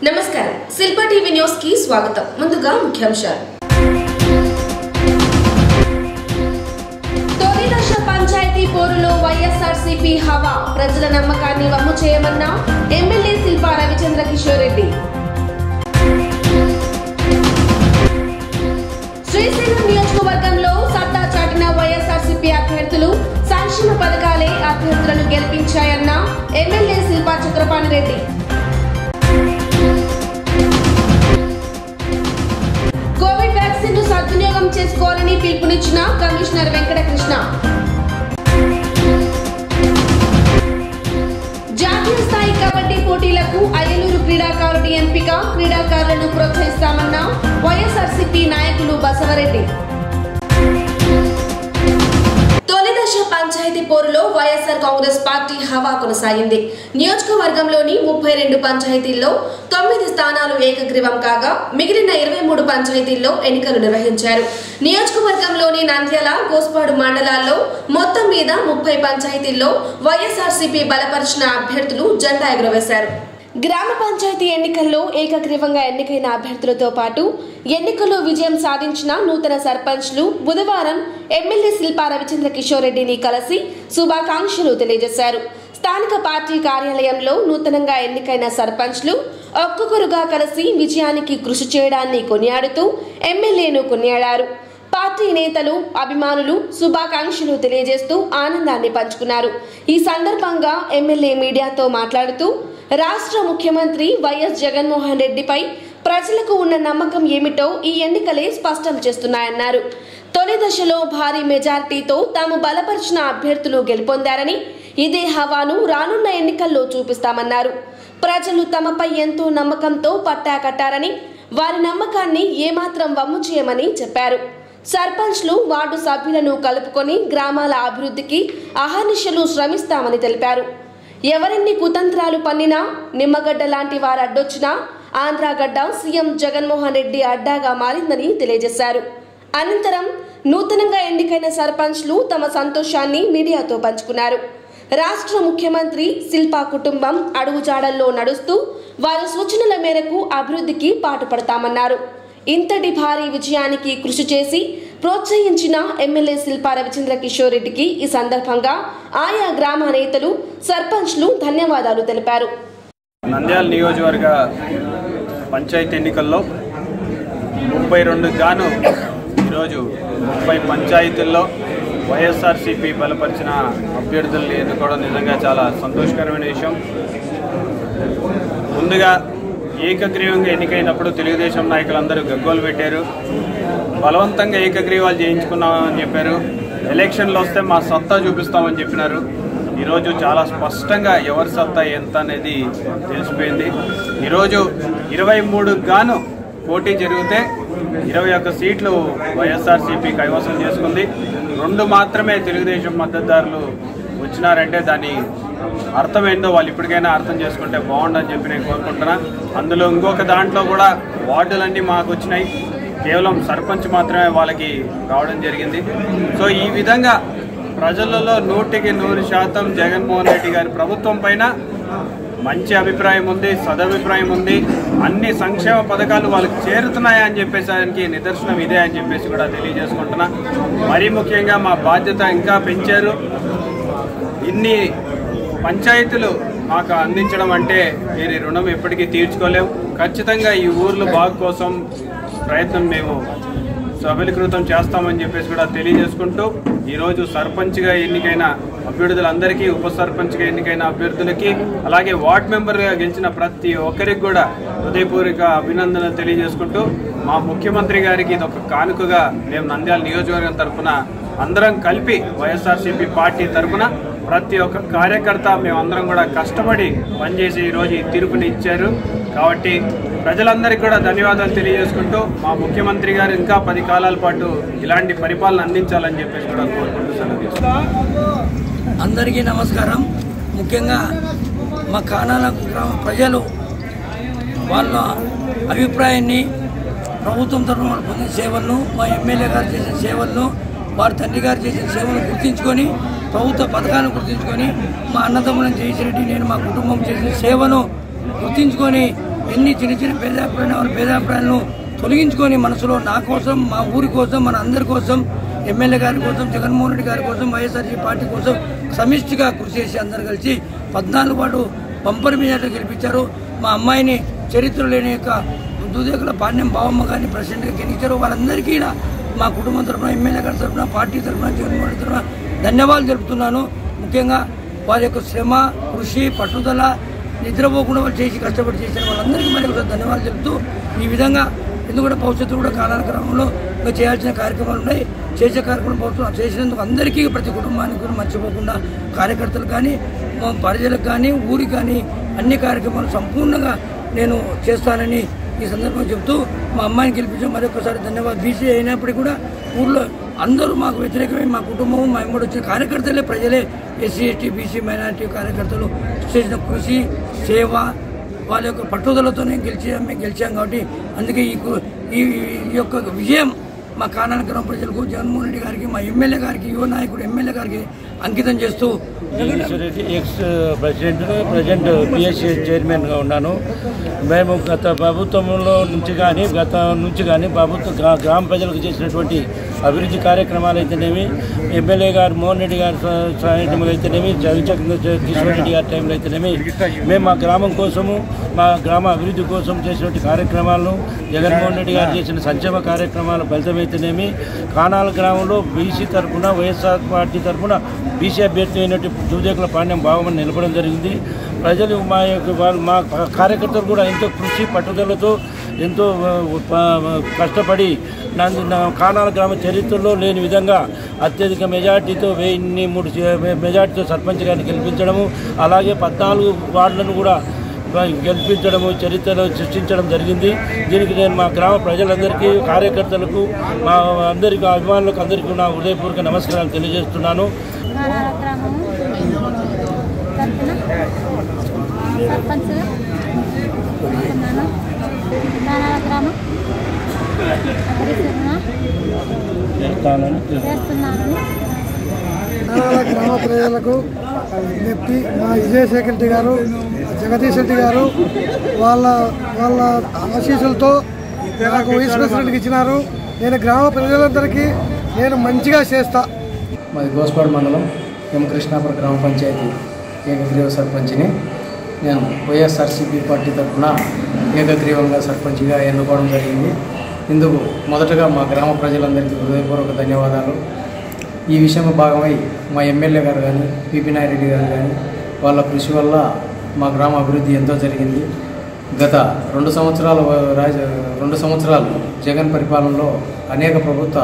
నమస్కారం శిల్ప TV news కి స్వాగతం ముందుగా ముఖ్యాంశాలు తొలి దశ పంచాయతీ పోరులో వైఎస్ఆర్సీపీ హవా ప్రజల నమ్మకాన్ని వమ్ము చేయమన్న ఎమ్మెల్యే శిల్పా రవిచంద్ర కిషోర్ రెడ్డి శ్రీశైలం నియోజకవర్గంలో సత్తా చాటిన వైఎస్ఆర్సీపీ అభ్యర్థులు సంక్షేమ పథకాలే అభ్యర్థులను గెలిపించాయన్న MLA Shilpa Chakrapani Reddy Covid vaccine ను సద్వినియోగం చేసుకోవాలని పిలుపునిచ్చిన కమిషనర్ వెంకటకృష్ణ జాతీయ స్థాయి కబడ్డీ పోటీలకు అయలూరు క్రీడాకారుడి ఎంపిక క్రీడాకారులను ప్రోత్సహిస్తామన్న వైఎస్ఆర్సీపీ నాయకులు బసవరెడ్డి తొలి దశ పంచాయతీ పోరులో వైఎస్ఆర్ కాంగ్రెస్ పార్టీ హవా కొనసాగింది నియోజకవర్గంలోని ముప్పై రెండు పంచాయతీల్లో తొమ్మిది స్థానాలు ఏకగ్రీవం కాగా మిగిలిన ఇరవై మూడు పంచాయతీల్లో ఎన్నికలు నిర్వహించారు నియోజకవర్గంలోని నంద్యాల గోస్పాడు మండలాల్లో మొత్తం మీద ముప్పై పంచాయతీల్లో వైఎస్ఆర్సీపీ బలపరిచిన అభ్యర్థులు జెండా ఎగురవేశారు గ్రామ పంచాయతీ ఎన్నికల్లో ఏకగ్రీవంగా ఎన్నికైన అభ్యర్థులతో పాటు ఎన్నికల్లో విజయం సాధించిన నూతన సర్పంచ్లు బుధవారం ఎమ్మెల్యే శిల్పా రవిచంద్ర కిషోర్ రెడ్డిని కలిసి శుభాకాంక్షలు తెలియజేశారు స్థానిక పార్టీ కార్యాలయంలో నూతనంగా ఎన్నికైన సర్పంచ్లు ఒక్కొక్కరుగా కలిసి విజయానికి కృషి చేయడాన్ని కొనియాడుతూ ఎమ్మెల్యేను కొనియాడారు పార్టీ నేతలు అభిమానులు శుభాకాంక్షలు తెలియజేస్తూ ఆనందాన్ని పంచుకున్నారు ఈ సందర్భంగా ఎమ్మెల్యే మీడియాతో మాట్లాడుతూ రాష్ట్ర ముఖ్యమంత్రి వైఎస్ జగన్మోహన్ రెడ్డిపై ప్రజలకు ఉన్న నమ్మకం ఏమిటో ఈ ఎన్నికలే స్పష్టం చేస్తున్నాయన్నారు తొలి దశలో భారీ మెజార్టీతో తాము బలపరిచిన అభ్యర్థులు గెలుపొందారని ఇదే హవాను రానున్న ఎన్నికల్లో చూపిస్తామన్నారు ప్రజలు తమపై ఎంతో నమ్మకంతో పట్టా కట్టారని వారి నమ్మకాన్ని ఏమాత్రం వమ్ము చేయమని చెప్పారు సర్పంచ్లు వార్డు సభ్యులను కలుపుకొని గ్రామాల అభివృద్ధికి అహర్నిశలు శ్రమిస్తామని తెలిపారు ఎవరెన్ని కుతంత్రాలు పన్నినా నిమ్మగడ్డ లాంటి వారు అడ్డొచ్చినా ఆంధ్రాగడ్డ సీఎం జగన్మోహన్ రెడ్డి అడ్డాగా మారిందని తెలియజేశారు అనంతరం నూతనంగా ఎన్నికైన సర్పంచ్లు తమ సంతోషాన్ని మీడియాతో పంచుకున్నారు రాష్ట్ర ముఖ్యమంత్రి శిల్పా కుటుంబం అడుగుజాడల్లో నడుస్తూ వారి సూచనల మేరకు అభివృద్ధికి పాటుపడతామన్నారు ఇంతటి భారీ విజయానికి కృషి చేసి ప్రోత్సహించిన ఎమ్మెల్యే శిల్పా రవిచంద్ర కిషోర్ రెడ్డికి ఈ సందర్భంగా ఆయా గ్రామ నేతలు సర్పంచ్లు ధన్యవాదాలు తెలిపారు నంద్యాల నియోజకవర్గ పంచాయతీ ఎన్నికల్లో ముప్పై రెండు గాను ఈరోజు ముప్పై పంచాయతీల్లో వైఎస్ఆర్సీపీ బలపరిచిన అభ్యర్థుల్ని ఎన్నుకోవడం నిజంగా చాలా సంతోషకరమైన విషయం ముందుగా ఏకగ్రీవంగా ఎన్నికైనప్పుడు తెలుగుదేశం నాయకులందరూ గగ్గోలు పెట్టారు బలవంతంగా ఏకగ్రీవాలు చేయించుకున్నామని చెప్పారు ఎలక్షన్లు వస్తే మా సత్తా చూపిస్తామని చెప్పినారు ఈరోజు చాలా స్పష్టంగా ఎవరి సత్తా ఎంత అనేది తెలిసిపోయింది ఈరోజు ఇరవై మూడు గాను పోటీ జరిగితే ఇరవై ఒక్క సీట్లు వైఎస్ఆర్సీపీ కైవసం చేసుకుంది రెండు మాత్రమే తెలుగుదేశం మద్దతుదారులు వచ్చినారంటే దాని అర్థం ఏందో వాళ్ళు ఇప్పటికైనా అర్థం చేసుకుంటే బాగుండని చెప్పి నేను కోరుకుంటున్నా అందులో ఇంకొక దాంట్లో కూడా వార్డులన్నీ మాకు వచ్చినాయి కేవలం సర్పంచ్ మాత్రమే వాళ్ళకి రావడం జరిగింది సో ఈ విధంగా ప్రజలలో నూటికి నూరు శాతం జగన్మోహన్ రెడ్డి గారి ప్రభుత్వం పైన మంచి అభిప్రాయం ఉంది సదభిప్రాయం ఉంది అన్ని సంక్షేమ పథకాలు వాళ్ళకి చేరుతున్నాయా అని చెప్పేసరికి నిదర్శనం ఇదే అని చెప్పేసి కూడా తెలియజేసుకుంటున్నా మరీ ముఖ్యంగా మా బాధ్యత ఇంకా పెంచారు ఇన్ని పంచాయతీలు మాకు అందించడం అంటే వీరి రుణం ఎప్పటికీ తీర్చుకోలేం ఖచ్చితంగా ఈ ఊర్లు బాగు కోసం ప్రయత్నం మేము సఫలీకృతం చేస్తామని చెప్పేసి కూడా తెలియజేసుకుంటూ ఈరోజు సర్పంచ్గా ఎన్నికైన అభ్యర్థులందరికీ ఉప సర్పంచ్గా ఎన్నికైన అభ్యర్థులకి అలాగే వార్డ్ మెంబర్గా గెలిచిన ప్రతి ఒక్కరికి కూడా హృదయపూర్వక అభినందనలు తెలియజేసుకుంటూ మా ముఖ్యమంత్రి గారికి ఇది ఒక కానుకగా మేము నంద్యాల నియోజకవర్గం తరఫున అందరం కలిపి వైఎస్ఆర్సీపీ పార్టీ తరఫున ప్రతి ఒక్క కార్యకర్త మేమందరం కూడా కష్టపడి పనిచేసి ఈరోజు ఈ తీర్పుని ఇచ్చారు కాబట్టి ప్రజలందరికీ కూడా ధన్యవాదాలు తెలియజేసుకుంటూ మా ముఖ్యమంత్రి గారు ఇంకా పది కాలాల పాటు ఇలాంటి పరిపాలన అందించాలని చెప్పేసి కూడా కోరుకుంటూ సెలవు తీసుకుంటాం. అందరికీ నమస్కారం ముఖ్యంగా మా కానాల గ్రామ ప్రజలు వాళ్ళ అభిప్రాయాన్ని ప్రభుత్వం తరఫున వాళ్ళు పొందిన సేవలను మా ఎమ్మెల్యే గారు చేసిన సేవలను వారి తండ్రి గారు చేసిన సేవలను గుర్తించుకొని ప్రభుత్వ పథకాలను గుర్తించుకొని మా అన్నదమ్ములను చేసిరెడ్డి నేను మా కుటుంబం చేసిన సేవను గుర్తించుకొని ఎన్ని చిన్న చిన్న భేదాభిప్రాయాలు వాళ్ళ భేదాభిప్రాయాలను తొలగించుకొని మనసులో నా కోసం మా ఊరి కోసం మన అందరి కోసం ఎమ్మెల్యే గారి కోసం జగన్మోహన్ రెడ్డి గారి కోసం వైఎస్ఆర్సీ పార్టీ కోసం సమిష్టిగా కృషి చేసి అందరు కలిసి పద్నాలుగు పాటు బంపర్ మీదట గెలిపించారు మా అమ్మాయిని చరిత్ర లేని యొక్క దూదేకుల పాండ్యం బావమ్మ గారిని ప్రెసిడెంట్గా గెలిచారు వాళ్ళందరికీ ఈడ మా కుటుంబం తరఫున ఎమ్మెల్యే గారి తరఫున పార్టీ తరఫున జగన్మోహన్ రెడ్డి తరఫున ధన్యవాదాలు తెలుపుతున్నాను ముఖ్యంగా వారి యొక్క శ్రమ కృషి పట్టుదల నిద్రపోకుండా వాళ్ళు చేసి కష్టపడి చేసిన వాళ్ళందరికీ మరి ఒకసారి ధన్యవాదాలు చెప్తూ ఈ విధంగా ఎందుకంటే భవిష్యత్తు కూడా కాలాల క్రమంలో ఇంకా చేయాల్సిన కార్యక్రమాలు ఉన్నాయి చేసే కార్యక్రమం భవిష్యత్తు చేసినందుకు అందరికీ ప్రతి కుటుంబానికి కూడా మర్చిపోకుండా కార్యకర్తలు కానీ మా ప్రజలకు కానీ ఊరికి కానీ అన్ని కార్యక్రమాలు సంపూర్ణంగా నేను చేస్తానని ఈ సందర్భంగా చెప్తూ మా అమ్మాయిని గెలిపించాం మరొకసారి ధన్యవాదాలు బీసీ అయినప్పటికీ కూడా ఊర్లో అందరూ మాకు వ్యతిరేకమే మా కుటుంబం మా ఎమ్మడి వచ్చిన కార్యకర్తలే ప్రజలే ఎస్సీ ఎస్టీ బీసీ మైనారిటీ కార్యకర్తలు చేసిన కృషి సేవ వాళ్ళ యొక్క పట్టుదలతోనే గెలిచాం మేము గెలిచాం కాబట్టి అందుకే ఈ కు- ఈ ఈ యొక్క విజయం మా కానాల గ్రామ ప్రజలకు జగన్మోహన్ రెడ్డి గారికి మా ఎమ్మెల్యే గారికి యువ నాయకుడు ఎమ్మెల్యే గారికి అంకితం చేస్తూ Reddy ex president present PSC చైర్మన్గా ఉన్నాను మేము గత ప్రభుత్వంలో నుంచి కానీ గత నుంచి కానీ ప్రభుత్వ గ్రా- గ్రామ ప్రజలకు చేసినటువంటి అభివృద్ధి కార్యక్రమాలు అయితేనేమి ఎమ్మెల్యే గారు మోహన్ రెడ్డి గారి స- సాయంత్రం అయితేనేమి జగచక్ర కిషోర్ రెడ్డి గారి టైంలో అయితేనేమి మేము మా గ్రామం కోసము మా గ్రామ అభివృద్ధి కోసం చేసినటువంటి కార్యక్రమాలను జగన్మోహన్ రెడ్డి గారు చేసిన సంక్షేమ కార్యక్రమాల ఫలితమైతేనేమి కానాల గ్రామంలో బీసీ తరఫున వైఎస్ఆర్ పార్టీ తరఫున బీసీ అభ్యర్థి అయినటువంటి దూదేకుల పాండ్యం భాగమని నిలపడం జరిగింది ప్రజలు మా యొక్క వాళ్ళు మా కార్యకర్తలు కూడా ఎంతో కృషి పట్టుదలతో ఎంతో ఆ, ప- కష్టపడి నన్ను నా కానాల గ్రామ చరిత్రలో లేని విధంగా అత్యధిక మెజార్టీతో వెయ్యి మూడు చే- మెజార్టీతో సర్పంచ్ గారిని గెలిపించడము అలాగే పద్నాలుగు వార్డులను కూడా గెలిపించడము చరిత్రలో సృష్టించడం జరిగింది దీనికి నేను మా గ్రామ ప్రజలందరికీ కార్యకర్తలకు మా అందరికీ అభిమానులకు అందరికీ నా హృదయపూర్వక నమస్కారాలు తెలియజేస్తున్నాను నారాయణ గ్రామము తరపున సర్పంచ్గా ఉన్నాను నారాయణ గ్రామం అభివృద్ధి చేస్తానని చేస్తున్నానని నారాయణ గ్రామ ప్రజలకు నెప్పి మా విజయశేఖర్ రెడ్డి గారు జగదీష్ రెడ్డి గారు వాళ్ళ వాళ్ళ ఆశీస్సులతో నాకు వైస్ ప్రెసిడెంట్కి ఇచ్చినారు నేను గ్రామ ప్రజలందరికీ నేను మంచిగా చేస్తా మాది గోస్పాడు మండలం ఎం కృష్ణాపురం గ్రామ పంచాయతీ ఏకగ్రీవ సర్పంచ్ని నేను వైఎస్ఆర్సీపీ పార్టీ తరఫున ఏకగ్రీవంగా సర్పంచ్గా ఎన్నుకోవడం జరిగింది ఇందుకు మొదటగా మా గ్రామ ప్రజలందరికీ హృదయపూర్వక ధన్యవాదాలు ఈ విషయంలో భాగమై మా ఎమ్మెల్యే గారు కానీ పిపి నాయరెడ్డి గారు కానీ వాళ్ళ కృషి వల్ల మా గ్రామ అభివృద్ధి ఎంతో జరిగింది గత రెండు సంవత్సరాల రాజ రెండు సంవత్సరాలు జగన్ పరిపాలనలో అనేక ప్రభుత్వ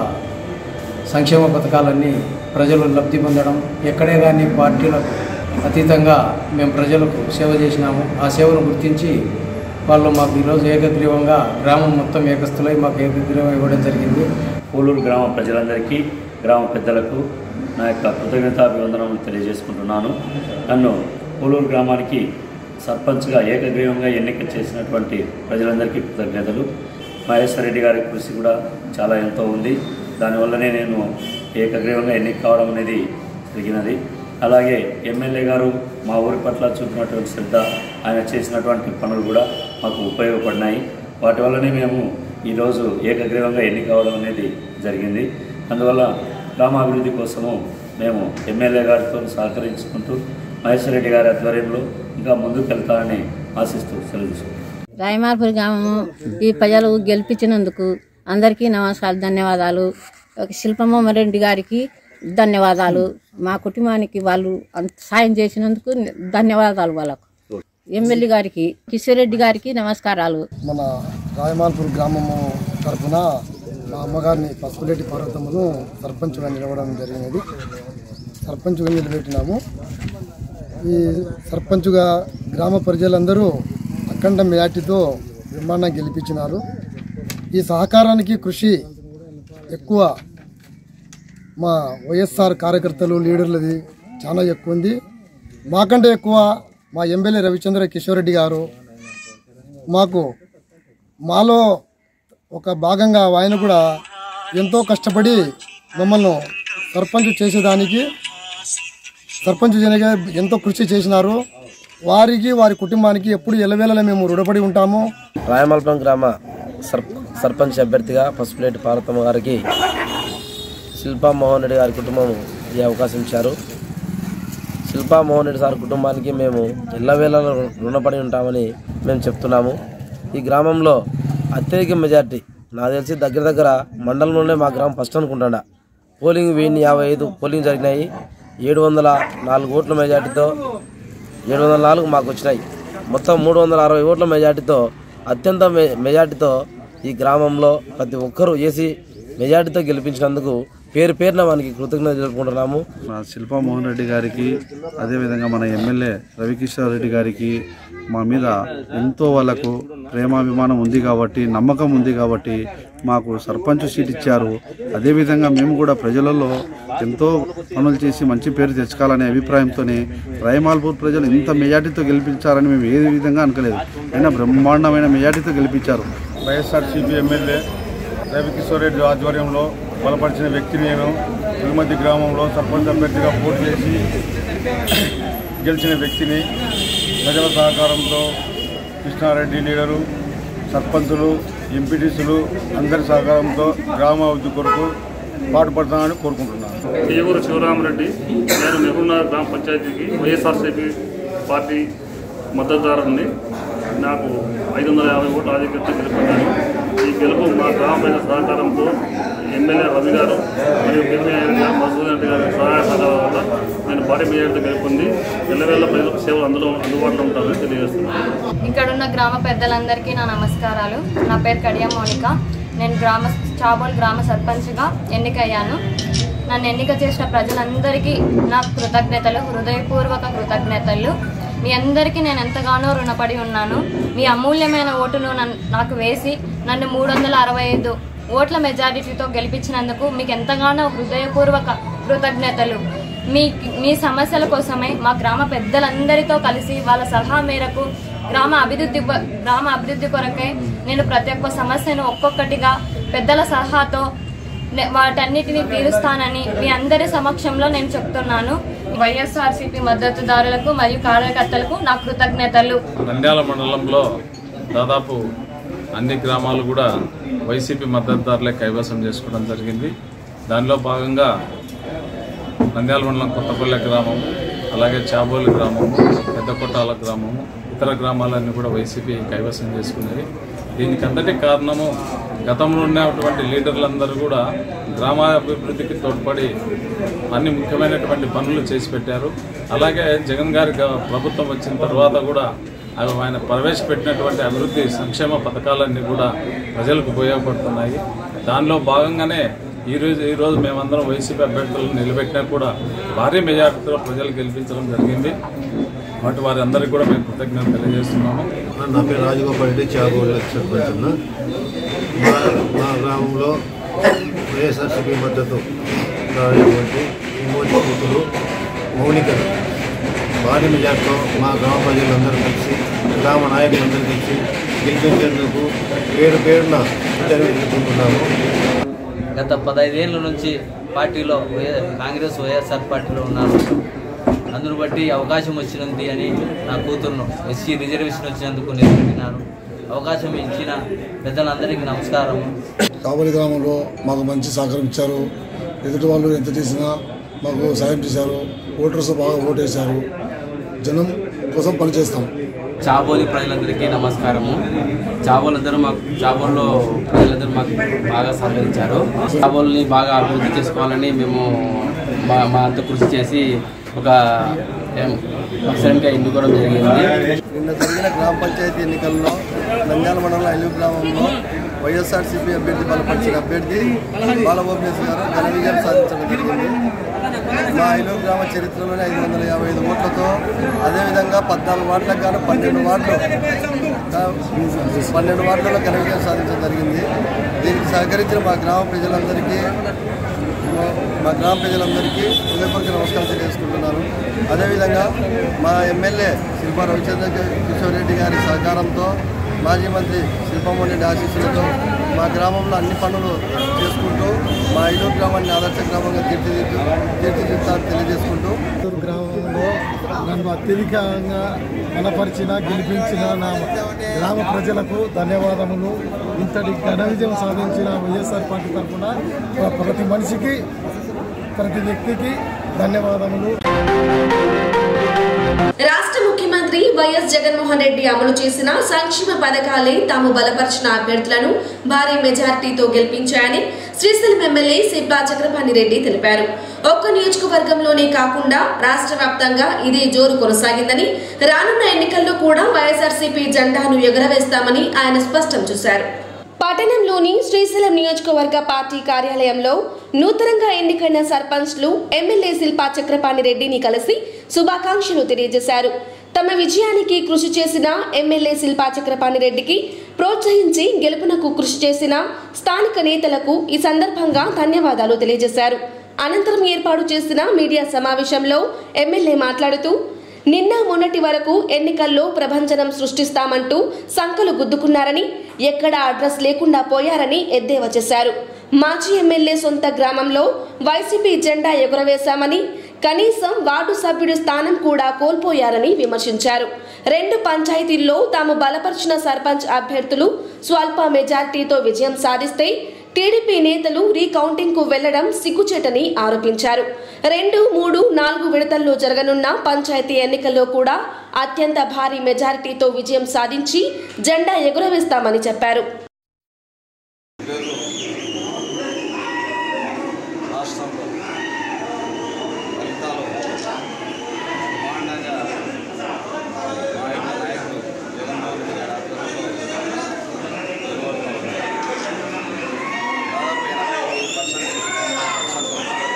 సంక్షేమ పథకాలన్నీ ప్రజలు లబ్ధి పొందడం ఎక్కడే కానీ పార్టీలకు అతీతంగా మేము ప్రజలకు సేవ చేసినాము ఆ సేవను గుర్తించి వాళ్ళు మాకు ఈరోజు ఏకగ్రీవంగా గ్రామం మొత్తం ఏకస్థులై మాకు ఏకగ్రీవం ఇవ్వడం జరిగింది పూలూరు గ్రామ ప్రజలందరికీ గ్రామ పెద్దలకు నా యొక్క కృతజ్ఞతాభివందనములు తెలియజేసుకుంటున్నాను నన్ను పూలూరు గ్రామానికి సర్పంచ్గా ఏకగ్రీవంగా ఎన్నిక చేసినటువంటి ప్రజలందరికీ కృతజ్ఞతలు మహేశ్వర రెడ్డి గారి కృషి కూడా చాలా ఎంతో ఉంది దానివల్లనే నేను ఏకగ్రీవంగా ఎన్నిక కావడం అనేది జరిగినది అలాగే ఎమ్మెల్యే గారు మా ఊరి పట్ల చూపినటువంటి శ్రద్ధ ఆయన చేసినటువంటి పనులు కూడా మాకు ఉపయోగపడినాయి వాటి వల్లనే మేము ఈరోజు ఏకగ్రీవంగా ఎన్నిక కావడం అనేది జరిగింది అందువల్ల గ్రామాభివృద్ధి కోసము మేము ఎమ్మెల్యే గారితో సహకరించుకుంటూ మహేశ్వర రెడ్డి గారి ఆధ్వర్యంలో ఇంకా ముందుకు వెళ్తానని ఆశిస్తూ సెలవు తీసుకుంటాను. రాయమార్పురి గ్రామము ఈ ప్రజలు గెలిపించినందుకు అందరికీ నమస్కారాలు ధన్యవాదాలు ఒక శిల్పమ్మ రెడ్డి గారికి ధన్యవాదాలు మా కుటుంబానికి వాళ్ళు అంత సాయం చేసినందుకు ధన్యవాదాలు వాళ్ళకు ఎమ్మెల్యే గారికి కిషోర్ రెడ్డి గారికి నమస్కారాలు మన రాయమాల్పూర్ గ్రామము తరఫున మా అమ్మగారిని పసుపులేటి పర్వతమును సర్పంచ్గా నిలవడం జరిగినది సర్పంచ్గా నిలబెట్టినాము ఈ సర్పంచ్గా గ్రామ ప్రజలందరూ అఖండ మేటితో బ్రహ్మాండంగా గెలిపించినారు ఈ సహకారానికి కృషి ఎక్కువ మా వైఎస్ఆర్ కార్యకర్తలు లీడర్లది చాలా ఎక్కువ ఉంది మాకంటే ఎక్కువ మా ఎమ్మెల్యే రవిచంద్ర కిషోర్ రెడ్డి గారు మాకు మాలో ఒక భాగంగా ఆయన కూడా ఎంతో కష్టపడి మమ్మల్ని సర్పంచ్ చేసేదానికి సర్పంచ్ చేయగా ఎంతో కృషి చేసినారు వారికి వారి కుటుంబానికి ఎప్పుడు ఎల్లవేళలా మేము రుణపడి ఉంటాము రాయమల్పం గ్రామ సర్ సర్పంచ్ అభ్యర్థిగా పసుపులేటి పార్వతమ్మ గారికి శిల్పా మోహన్ రెడ్డి గారి కుటుంబం ఈ అవకాశం ఇచ్చారు శిల్పా మోహన్ రెడ్డి సార్ కుటుంబానికి మేము ఎల్లవేళలా రు- రుణపడి ఉంటామని మేము చెప్తున్నాము ఈ గ్రామంలో అత్యధిక మెజార్టీ నాకు తెలిసి దగ్గర దగ్గర మండలంలోనే మా గ్రామం ఫస్ట్ అనుకుంటాడా పోలింగ్ వెయ్యి యాభై ఐదు పోలింగ్ జరిగినాయి ఏడు వందల నాలుగు ఓట్ల మెజార్టీతో ఏడు వందల నాలుగు మాకు వచ్చినాయి మొత్తం మూడు వందల అరవై ఓట్ల మెజార్టీతో అత్యంత మె మెజార్టీతో ఈ గ్రామంలో ప్రతి ఒక్కరూ ఏసీ మెజార్టీతో గెలిపించినందుకు పేరు పేరున మనకి కృతజ్ఞత తెలుపుకుంటున్నాము మా శిల్పా మోహన్ రెడ్డి గారికి అదేవిధంగా మన ఎమ్మెల్యే రవికిషోర్ రెడ్డి గారికి మా మీద ఎంతో వాళ్ళకు ప్రేమాభిమానం ఉంది కాబట్టి నమ్మకం ఉంది కాబట్టి మాకు సర్పంచ్ సీట్ ఇచ్చారు అదేవిధంగా మేము కూడా ప్రజలలో ఎంతో పనులు చేసి మంచి పేరు తెచ్చుకోవాలనే అభిప్రాయంతోనే రాయమాల్పూర్ ప్రజలు ఇంత మెజార్టీతో గెలిపించారని మేము ఏ విధంగా అనుకోలేదు అయినా బ్రహ్మాండమైన మెజార్టీతో గెలిపించారు వైఎస్ఆర్సీపీ ఎమ్మెల్యే రవికిషోర్ రెడ్డి ఆధ్వర్యంలో బలపరిచిన వ్యక్తిని నేను తిరుమతి గ్రామంలో సర్పంచ్ అభ్యర్థిగా పోటీ చేసి గెలిచిన వ్యక్తిని ప్రజల సహకారంతో కృష్ణారెడ్డి లీడరు సర్పంచులు ఎంపీటీసీలు అందరి సహకారంతో గ్రామాభివృద్ధి కొరకు పాటుపడతానని కోరుకుంటున్నాను తీగూరు శివరామరెడ్డి నేను మెహబూబ్నగర్ గ్రామ పంచాయతీకి వైఎస్ఆర్సీపీ పార్టీ మద్దతుదారుని నాకు ఐదు వందల యాభై ఓట్ల ఆధిక్యత గెలుపొందాను ఈ గెలుపు మా గ్రామ ప్రజల సహకారంతో ఎమ్మెల్యే రవి గారు మరియు పిఎంఏ గారు మసూద్ రెడ్డి గారి సహాయ సహకారం వల్ల నేను భారీ మెజార్టీ గెలుపొంది ఎల్లవేళ ప్రజలకు సేవలు అందులో అందుబాటులో ఉంటారని తెలియజేస్తున్నాను ఇక్కడున్న గ్రామ పెద్దలందరికీ నా నమస్కారాలు నా పేరు కడియ మౌనిక నేను గ్రామ చాబోల్ గ్రామ సర్పంచ్గా ఎన్నికయ్యాను నన్ను ఎన్నిక చేసిన ప్రజలందరికీ నా కృతజ్ఞతలు హృదయపూర్వక కృతజ్ఞతలు మీ అందరికీ నేను ఎంతగానో రుణపడి ఉన్నాను మీ అమూల్యమైన ఓటును నన్ను నాకు వేసి నన్ను మూడు వందల అరవై ఐదు ఓట్ల మెజారిటీతో గెలిపించినందుకు మీకు ఎంతగానో హృదయపూర్వక కృతజ్ఞతలు మీ మీ సమస్యల కోసమై మా గ్రామ పెద్దలందరితో కలిసి వాళ్ళ సలహా మేరకు గ్రామ అభివృద్ధి కొ- గ్రామ అభివృద్ధి కొరకై నేను ప్రతి ఒక్క సమస్యను ఒక్కొక్కటిగా పెద్దల సలహాతో నే- వాటన్నిటిని తీరుస్తానని మీ అందరి సమక్షంలో నేను చెప్తున్నాను వైఎస్ఆర్సీపీ మద్దతుదారులకు మరియు కార్యకర్తలకు నా కృతజ్ఞతలు నంద్యాల మండలంలో దాదాపు అన్ని గ్రామాలు కూడా వైసీపీ మద్దతుదారులే కైవసం చేసుకోవడం జరిగింది దానిలో భాగంగా నంద్యాల మండలం కొత్తపల్లె గ్రామం అలాగే చాబోలు గ్రామము పెద్ద కొట్టాల గ్రామము ఇతర గ్రామాలన్నీ కూడా వైసీపీ కైవసం చేసుకునేవి దీనికి అంతటి కారణము గతంలో ఉన్నటువంటి లీడర్లందరూ కూడా గ్రామాభివృద్ధికి తోడ్పడి అన్ని ముఖ్యమైనటువంటి పనులు చేసి పెట్టారు అలాగే జగన్ గారి గ- ప్రభుత్వం వచ్చిన తర్వాత కూడా అవి ఆయన ప్రవేశపెట్టినటువంటి అభివృద్ధి సంక్షేమ పథకాలన్నీ కూడా ప్రజలకు ఉపయోగపడుతున్నాయి దానిలో భాగంగానే ఈరోజు ఈరోజు మేమందరం వైసీపీ అభ్యర్థులను నిలబెట్టినా కూడా భారీ మెజార్టీతో ప్రజలు గెలిపించడం జరిగింది వాటి వారి అందరికీ కూడా మేము కృతజ్ఞతలు తెలియజేస్తున్నాము నా పేరు రాజగోపాల్ రెడ్డి చాగోళ్ళ సర్పంచ్ అన్న మా మా గ్రామంలో వైఎస్ఆర్సీపీ మద్దతు దారేటువంటి విమోచ కూతురు మౌనిక భారీ మెజార్టీతో మా గ్రామ ప్రజలందరూ కలిసి గ్రామ నాయకులందరూ కలిసి గెలిపించేందుకు పేరు పేరున జరుగుతుంటున్నాము గత పదహైదేళ్ళ నుంచి పార్టీలో వై- కాంగ్రెస్ వైఎస్ఆర్ పార్టీలో ఉన్నారు అందును బట్టి అవకాశం వచ్చినది అని నా కూతురును ఎస్సీ రిజర్వేషన్ వచ్చినందుకు నిలబెట్టినారు అవకాశం ఇచ్చిన పెద్దలందరికీ నమస్కారం కాబోలి గ్రామంలో మాకు మంచి సహకారం ఇచ్చారు ఎదుటి వాళ్ళు ఎంత చేసినా మాకు సాయం చేశారు ఓటర్స్ బాగా ఓటేశారు జనం కోసం పనిచేస్తాం చాబోలి ప్రజలందరికీ నమస్కారము చాబోలందరూ మాకు చాబోల్లో ప్రజలందరూ మాకు బాగా సహకరించారు చాబోల్ని బాగా అభివృద్ధి చేసుకోవాలని మేము మా మా అంత కృషి చేసి ఒక పర్సెంట్గా ఎన్నుకోవడం జరిగింది నిన్న జరిగిన గ్రామ పంచాయతీ ఎన్నికల్లో నంద్యాల మండలం ఐలు గ్రామంలో వైఎస్ఆర్సీపీ అభ్యర్థి బలపరిచిన అభ్యర్థి బాలగోపేశ్ గారు ఘన విజయం సాధించడం జరిగింది మా ఐలు గ్రామ చరిత్రలోనే ఐదు వందల యాభై ఐదు ఓట్లతో అదేవిధంగా పద్నాలుగు వార్డులకు గాను పన్నెండు వార్డులు గా- పన్నెండు వార్డులలో ఘన విజయం సాధించడం జరిగింది దీనికి సహకరించిన మా గ్రామ ప్రజలందరికీ మా- మా గ్రామ ప్రజలందరికీ హృదయపూర్వక నమస్కారం తెలియజేసుకుంటున్నాను అదేవిధంగా మా ఎమ్మెల్యే శిల్పా రవిచంద్ర కిషోర్ రెడ్డి గారి సహకారంతో మాజీ మంత్రి శిల్పమోహన్ రెడ్డి ఆశీస్సులతో మా గ్రామంలో అన్ని పనులు చేసుకుంటూ మా ఐదు గ్రామాన్ని ఆదర్శ గ్రామంగా తీర్చిదిద్దు తీర్చిదిద్దాలని తెలియజేసుకుంటూ గ్రామంలో విషయంలో నన్ను అత్యధికంగా బలపరిచిన గెలిపించిన నా గ్రామ ప్రజలకు ధన్యవాదములు ఇంతటి ఘన విజయం సాధించిన వైఎస్ఆర్ పార్టీ తరఫున ప్రతి మనిషికి ప్రతి వ్యక్తికి ధన్యవాదములు రాష్ట్ర ముఖ్యమంత్రి వైఎస్ జగన్మోహన్ రెడ్డి అమలు చేసిన సంక్షేమ పథకాలే తాము బలపరిచిన అభ్యర్థులను భారీ మెజార్టీతో గెలిపించాయని శ్రీశైలం ఎమ్మెల్యే సిబ్బా చక్రపాణి రెడ్డి తెలిపారు ఒక్క నియోజకవర్గంలోనే కాకుండా రాష్ట్ర వ్యాప్తంగా ఇదే జోరు కొనసాగిందని రానున్న ఎన్నికల్లో కూడా వైఎస్ఆర్సీపీ జెండాను ఎగురవేస్తామని ఆయన స్పష్టం చేశారు పట్టణంలోని శ్రీశైలం నియోజకవర్గ పార్టీ కార్యాలయంలో నూతనంగా ఎన్నికైన సర్పంచ్లు ఎమ్మెల్యే శిల్పా చక్రపాణి రెడ్డిని కలిసి శుభాకాంక్షలు తెలియజేశారు తమ విజయానికి కృషి చేసిన ఎమ్మెల్యే శిల్పా చక్రపాణి రెడ్డికి ప్రోత్సహించి గెలుపునకు కృషి చేసిన స్థానిక నేతలకు ఈ సందర్భంగా ధన్యవాదాలు తెలియజేశారు అనంతరం ఏర్పాటు చేసిన మీడియా సమావేశంలో ఎమ్మెల్యే మాట్లాడుతూ నిన్న మొన్నటి వరకు ఎన్నికల్లో ప్రభంజనం సృష్టిస్తామంటూ సంకలు గుద్దుకున్నారని ఎక్కడ అడ్రస్ లేకుండా పోయారని ఎద్దేవా చేశారు మాజీ ఎమ్మెల్యే సొంత గ్రామంలో వైసీపీ జెండా ఎగురవేశామని కనీసం వార్డు సభ్యుడి స్థానం కూడా కోల్పోయారని విమర్శించారు రెండు పంచాయతీల్లో తాము బలపరిచిన సర్పంచ్ అభ్యర్థులు స్వల్ప మెజార్టీతో విజయం సాధిస్తే టీడీపీ నేతలు రీకౌంటింగ్ కు వెళ్లడం సిగ్గుచేటని ఆరోపించారు రెండు మూడు నాలుగు విడతల్లో జరగనున్న పంచాయతీ ఎన్నికల్లో కూడా అత్యంత భారీ మెజారిటీతో విజయం సాధించి జెండా ఎగురవేస్తామని చెప్పారు రాష్ట్రంలో ఫలితాలు బ్రహ్మాండంగా మా యొక్క నాయకుడు జగన్మోహన్ రెడ్డి గారి ఆధ్వర్యంలో వెలువడుతూ ఉన్నాయి. దాదాపు ఎనభై ఐదు పర్సెంట్ పర్సెంట్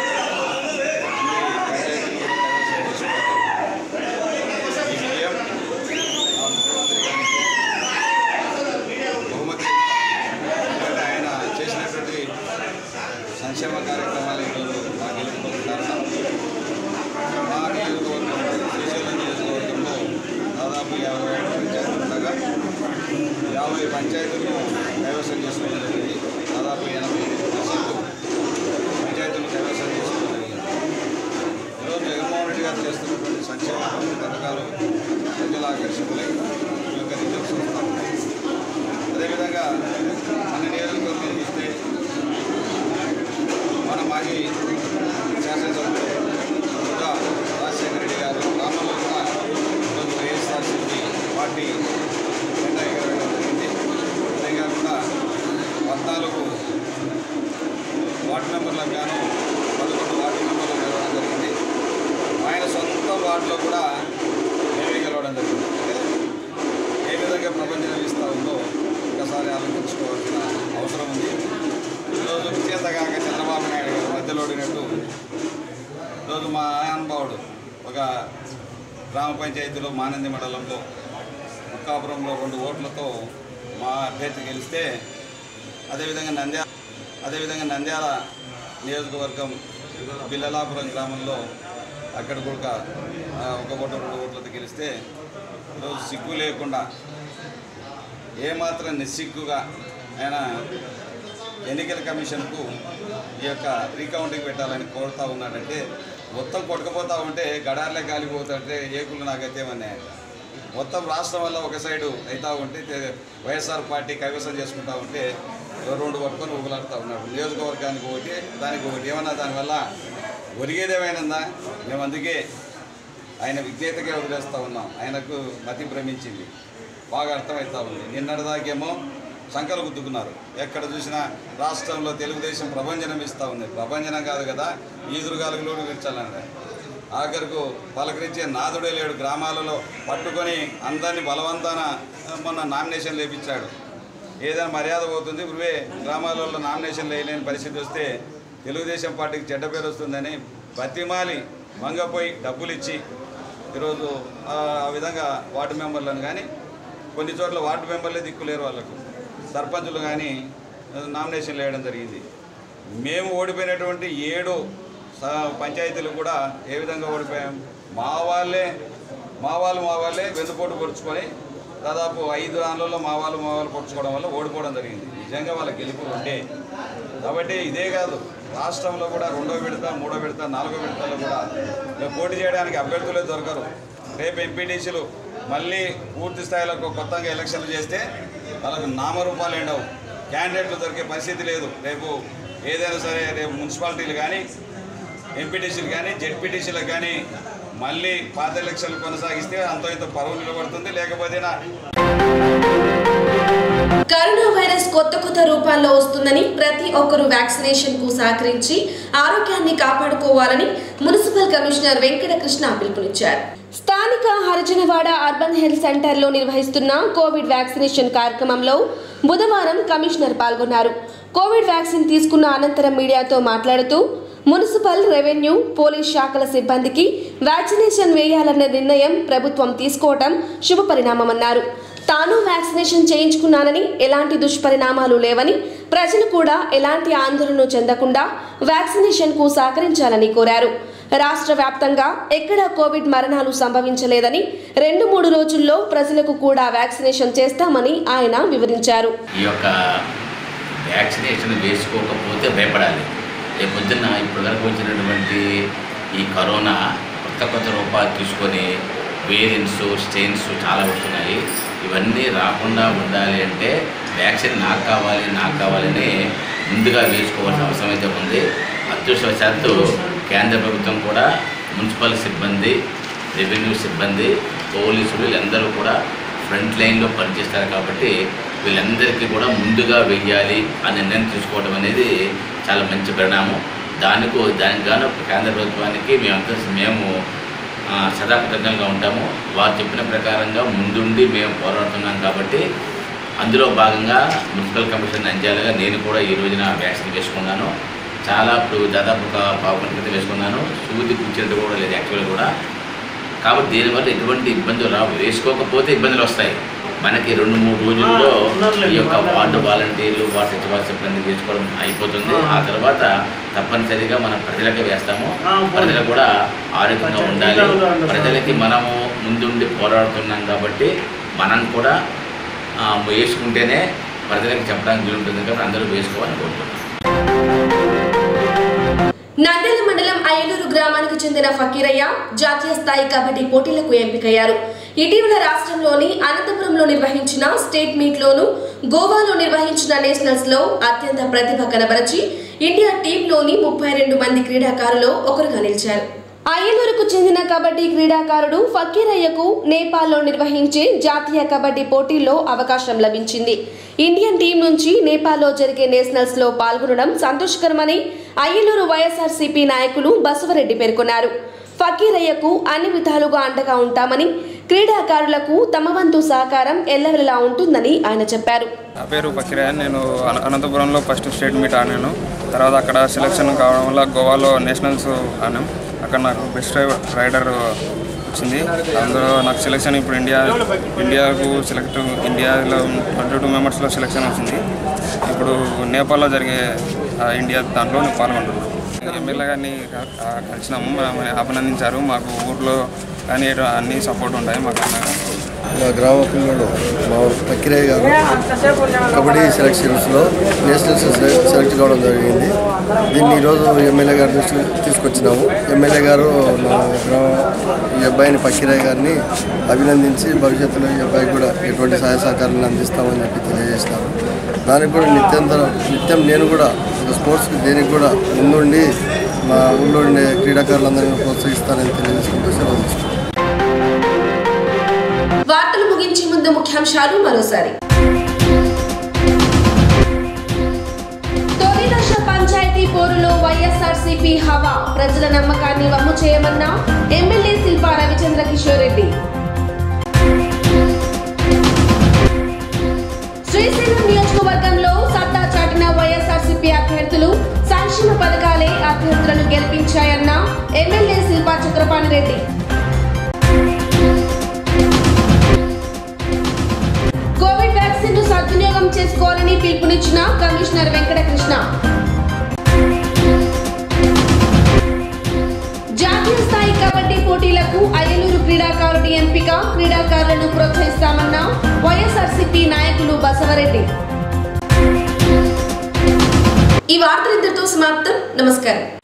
అన్ని పంచాయతీలు కైవసం చేసుకుంటారు. ఈ విజయం మా ముఖ్యమంత్రి గారికి బహుమతి ఎందుకంటే ఆయన చేసినటువంటి సంక్షేమ కార్యక్రమాలు ఈరోజు మా గెలుపుకు కారణం మా నియోజకవర్గం శ్రీశైలం నియోజకవర్గంలో దాదాపు యాభై ఏడు పంచాయతీలు ఉండగా యాభై పంచాయతీలను కైవసం చేసుకోవడం జరిగింది దాదాపు ఎనభై ఎనిమిది పర్సెంట్ పంచాయతీలు కైవసం చేసుకోవడం జరిగింది ఈరోజు జగన్మోహన్ రెడ్డి గారు చేస్తున్నటువంటి సంక్షేమ పథకాలు ప్రజల ఆకర్షకులై ఈ యొక్క రిజల్ట్స్ వస్తూ ఉన్నాయి అదేవిధంగా మన నియోజకవర్గం చూస్తే మన మాజీ శాసనసభ్యులు కూడా రాజశేఖర రెడ్డి గారు గ్రామంలో కూడా ఈరోజు వైఎస్ఆర్సీపీ పార్టీ జెండా ఎగరవేయడం జరిగింది అంతేకాకుండా పద్నాలుగు వార్డు మెంబర్లకు గాను పదకొండు వార్డు మెంబర్లు గెలవడం జరిగింది ఆయన సొంత వార్డులో కూడా మేమే గెలవడం జరిగింది అంటే ఏ విధంగా ప్రపంచం ఇస్తూ ఉందో ఒకసారి ఆలోచించుకోవాల్సిన అవసరం ఉంది ఈరోజు చేతగాక చంద్రబాబు నాయుడు గారు మధ్యలో ఓడినట్టు ఈరోజు మా అనుభవుడు ఒక గ్రామ పంచాయతీలో మానంది మండలంలో ముక్కాపురంలో రెండు ఓట్లతో మా అభ్యర్థి గెలిస్తే అదేవిధంగా నంద్యాల అదేవిధంగా నంద్యాల నియోజకవర్గం బిల్లలాపురం గ్రామంలో అక్కడ కూడా ఆ, ఒక ఓటు రెండు ఓట్లతో గెలిస్తే ఈరోజు సిగ్గు లేకుండా ఏమాత్రం నిస్సిగ్గుగా ఆయన ఎన్నికల కమిషన్కు ఈ యొక్క రీకౌంటింగ్ పెట్టాలని కోరుతా ఉన్నాడంటే మొత్తం కొట్టుకుపోతా ఉంటే గడార్లే కాలిపోతుంటే ఏకులు నాకైతే ఉన్నాయి మొత్తం రాష్ట్రం వల్ల ఒక సైడు అవుతా ఉంటే తె- వైఎస్ఆర్ పార్టీ కైవసం చేసుకుంటా ఉంటే ఎవరు రెండు పట్టుకొని ఊగులాడుతూ ఉన్నాడు నియోజకవర్గానికి ఒకటి దానికి ఒకటి ఏమన్నా దానివల్ల ఒరిగేదేమైనా మేము అందుకే ఆయన విజ్ఞతగా వదిలేస్తూ ఉన్నాం ఆయనకు మతి భ్రమించింది బాగా అర్థమవుతా ఉంది నిన్నటిదాకేమో సంకలు గుద్దుకున్నారు ఎక్కడ చూసినా రాష్ట్రంలో తెలుగుదేశం ప్రభంజనం ఇస్తూ ఉంది ప్రభంజనం కాదు కదా ఈదురుగాలకు లోటు విడిచాలన్నది ఆఖరుకు పలకరించే నాదుడే లేడు గ్రామాలలో పట్టుకొని అందరినీ బలవంతాన మొన్న నామినేషన్ లేపించాడు ఏదైనా మర్యాద పోతుంది ఇవే గ్రామాలలో నామినేషన్ వేయలేని పరిస్థితి వస్తే తెలుగుదేశం పార్టీకి చెడ్డ పేరు వస్తుందని బతిమాలి మంగపోయి డబ్బులు ఇచ్చి ఈరోజు ఆ ఆ విధంగా వార్డు మెంబర్లను కానీ కొన్ని చోట్ల వార్డు మెంబర్లే దిక్కులేరు వాళ్ళకు సర్పంచులు కానీ నామినేషన్లు వేయడం జరిగింది మేము ఓడిపోయినటువంటి ఏడు స- పంచాయతీలు కూడా ఏ విధంగా ఓడిపోయాం మా వాళ్ళే మా వాళ్ళు మా వాళ్ళే వెన్నుపోటు పొడుచుకొని దాదాపు ఐదు దానిలో మా వాళ్ళు మా వాళ్ళు పొడుచుకోవడం వల్ల ఓడిపోవడం జరిగింది నిజంగా వాళ్ళ గెలుపు ఉంటే కాబట్టి ఇదే కాదు రాష్ట్రంలో కూడా రెండో విడత మూడో విడత నాలుగో విడతలో కూడా మేము పోటీ చేయడానికి అభ్యర్థులే దొరకరు రేపు ఎంపీటీసీలు మళ్ళీ పూర్తి స్థాయిలో ఒక కొత్తగా ఎలక్షన్లు చేస్తే వాళ్ళకు నామరూపాలు ఎండవు క్యాండిడేట్లు దొరికే పరిస్థితి లేదు రేపు ఏదైనా సరే రేపు మున్సిపాలిటీలు కానీ ఎంపీటీసీలు కానీ జెడ్పీటీసీలకు కానీ మళ్ళీ పాత ఎలక్షన్లు కొనసాగిస్తే అంతో ఇంత పరువు నిలబడుతుంది లేకపోతే నా కరోనా వైరస్ కొత్త కొత్త రూపాల్లో వస్తుందని ప్రతి ఒక్కరూ వ్యాక్సినేషన్ కు సహకరించి ఆరోగ్యాన్ని కాపాడుకోవాలని మున్సిపల్ కమిషనర్ వెంకట కృష్ణ పిలుపునిచ్చారు స్థానిక హరిజనవాడ అర్బన్ హెల్త్ సెంటర్లో నిర్వహిస్తున్న కోవిడ్ వ్యాక్సినేషన్ కార్యక్రమంలో బుధవారం కమిషనర్ పాల్గొన్నారు కోవిడ్ వ్యాక్సిన్ తీసుకున్న అనంతరం మీడియాతో మాట్లాడుతూ మున్సిపల్ రెవెన్యూ పోలీస్ శాఖల సిబ్బందికి వ్యాక్సినేషన్ వేయాలన్న నిర్ణయం ప్రభుత్వం తీసుకోవటం శుభపరిణామమన్నారు తాను వ్యాక్సినేషన్ చేయించుకున్నానని ఎలాంటి దుష్పరిణామాలు లేవని ప్రజలు కూడా ఎలాంటి ఆందోళన చెందకుండా వ్యాక్సినేషన్ కు సహకరించాలని కోరారు రాష్ట్ర వ్యాప్తంగా ఎక్కడా కోవిడ్ మరణాలు సంభవించలేదని రెండు మూడు రోజుల్లో ప్రజలకు కూడా వ్యాక్సినేషన్ చేస్తామని ఆయన వివరించారు ఈ యొక్క వ్యాక్సినేషన్ వేసుకోకపోతే భయపడాలి రేపు పొద్దున్న ఇప్పుడు వరకు వచ్చినటువంటి ఈ కరోనా కొత్త కొత్త రూపాలు తీసుకొని వేరియంట్స్ స్టెయిన్స్ చాలా వస్తున్నాయి ఇవన్నీ రాకుండా ఉండాలి అంటే వ్యాక్సిన్ నాకు కావాలి నాకు కావాలని ముందుగా వేసుకోవాల్సిన అవసరం అయితే ఉంది అదృష్టవశాత్తు కేంద్ర ప్రభుత్వం కూడా మున్సిపల్ సిబ్బంది రెవెన్యూ సిబ్బంది పోలీసులు వీళ్ళందరూ కూడా ఫ్రంట్ లైన్లో పనిచేస్తారు కాబట్టి వీళ్ళందరికీ కూడా ముందుగా వెయ్యాలి అనే నిర్ణయం తీసుకోవడం అనేది చాలా మంచి పరిణామం దానికి దానికి గాను కేంద్ర ప్రభుత్వానికి మేమంతా మేము ఆ, సదా కృతజ్ఞంగా ఉంటాము వారు చెప్పిన ప్రకారంగా ముందుండి మేము పోరాడుతున్నాం కాబట్టి అందులో భాగంగా మున్సిపల్ కమిషన్ నంద్యాలగా నేను కూడా ఈ రోజున వ్యాక్సిన్ వేసుకున్నాను చాలా ఇప్పుడు దాదాపు ఒక పావు గంట క్రితం వేసుకున్నాను సూది కూర్చున్నట్టు కూడా లేదు యాక్చువల్గా కూడా కాబట్టి దీనివల్ల ఎటువంటి ఇబ్బందులు రావు వేసుకోకపోతే ఇబ్బందులు వస్తాయి మనకి రెండు మూడు రోజుల్లో ఈ యొక్క వార్డు వాలంటీర్లు వార్డు సచివాలయ సిబ్బంది వేసుకోవడం అయిపోతుంది ఆ తర్వాత తప్పనిసరిగా మనం ప్రజలకే వేస్తాము ప్రజలు కూడా ఆరోగ్యంగా ఉండాలి ప్రజలకి మనము ముందుండి పోరాడుతున్నాం కాబట్టి మనం కూడా ఆ, వేసుకుంటేనే ప్రజలకు చెప్పడానికి వీలుంటుంది కాబట్టి అందరూ వేసుకోవాలని కోరుకుంటున్నాం నంద్యాల మండలం అయ్యలూరు గ్రామానికి చెందిన ఫకీరయ్య జాతీయ స్థాయి కబడ్డీ పోటీలకు ఎంపికయ్యారు ఇటీవల రాష్ట్రంలోని అనంతపురంలో నిర్వహించిన స్టేట్ మీట్ లోను గోవాలో నిర్వహించిన నేషనల్స్ లో అత్యంత ప్రతిభ కనబరచి ఇండియా టీంలోని ముప్పై రెండు మంది క్రీడాకారులో ఒకరుగా నిలిచారు అయ్యలూరుకు చెందిన కబడ్డీ క్రీడాకారుడు ఫకీరయ్యకు నేపాల్లో నిర్వహించే జాతీయ కబడ్డీ పోటీల్లో అవకాశం లభించింది ఇండియన్ టీం నుంచి నేపాల్లో జరిగే నేషనల్స్ లో పాల్గొనడం సంతోషకరమని అయ్యలూరు వైఎస్ఆర్సీపీ నాయకులు బసవరెడ్డి పేర్కొన్నారు ఫకీరయ్యకు అన్ని విధాలుగా అండగా ఉంటామని క్రీడాకారులకు తమ వంతు సహకారం ఎల్లవెల్లా ఉంటుందని ఆయన చెప్పారు నా పేరు ఫకీరయ్య నేను అన- అనంతపురంలో ఫస్ట్ స్టేట్ మీట్ ఆడాను తర్వాత అక్కడ సెలక్షన్ కావడం వల్ల గోవాలో నేషనల్స్ ఆడాం అక్కడ నాకు బెస్ట్ రైడర్ వచ్చింది అందులో నాకు సెలక్షన్ ఇప్పుడు ఇండియా ఇండియాకు సెలెక్ట్ ఇండియాలో ట్వంటీ టూ మెంబర్స్లో సెలక్షన్ వచ్చింది ఇప్పుడు నేపాల్లో జరిగే ఆ, ఇండియా దాంట్లో నేను పాల్గొంటున్నాను ఎమ్మెల్యే గారిని క- ఆ, కలిసినాము మమ్మల్ని అభినందించారు మాకు ఊర్లో కానీ ఎటు అన్ని సపోర్ట్ ఉంటాయి మాకు అన్నగా మా గ్రామ పిల్లలు మా పక్కిరయ్య గారు కబడ్డీ సెలక్షన్స్లో నేషనల్స్ సెలెక్ట్ సెలెక్ట్ కావడం జరిగింది దీన్ని ఈరోజు ఎమ్మెల్యే గారి దృష్టికి తీసుకొచ్చినాము ఎమ్మెల్యే గారు మా గ్రామ ఈ అబ్బాయిని పక్కిరయ్య గారిని అభినందించి భవిష్యత్తులో ఈ అబ్బాయికి కూడా ఎటువంటి సహాయ సహకారాలను అందిస్తామని చెప్పి తెలియజేసినారు దానికి కూడా నిత్యంతరం నిత్యం నేను కూడా ఒక స్పోర్ట్స్కి దేనికి కూడా ముందుండి మా ఊళ్ళో ఉండే క్రీడాకారులందరినీ ప్రోత్సహిస్తానని తెలియజేసుకుంటూ సెలవు తీసుకుంటాను. వార్తలు ముగించే ముందు ముఖ్యాంశాలు మరోసారి తొలి దశ పంచాయతీ పోరులో వైఎస్ఆర్సీపీ హవా ప్రజల నమ్మకాన్ని వమ్ము చేయమన్న ఎమ్మెల్యే శిల్పా రవిచంద్ర కిషోర్ రెడ్డి శ్రీశైలం నియోజకవర్గంలో సత్తా చాటిన వైఎస్ఆర్సీపీ అభ్యర్థులు సంక్షేమ పథకాలే అభ్యర్థులను గెలిపించాయన్న MLA Shilpa Chakrapani Reddy Covid vaccine ను సద్వినియోగం చేసుకోవాలని పిలుపునిచ్చిన కమిషనర్ వెంకటకృష్ణ జాతీయ స్థాయి కబడ్డీ పోటీ పోటీలకు అయ్యలూరు క్రీడాకారుడి ఎంపిక క్రీడాకారులను ప్రోత్సహిస్తామన్న వైఎస్ఆర్సీపీ నాయకులు బసవరెడ్డి ఈ వార్తలు ఇంతటితో సమాప్తం నమస్కారం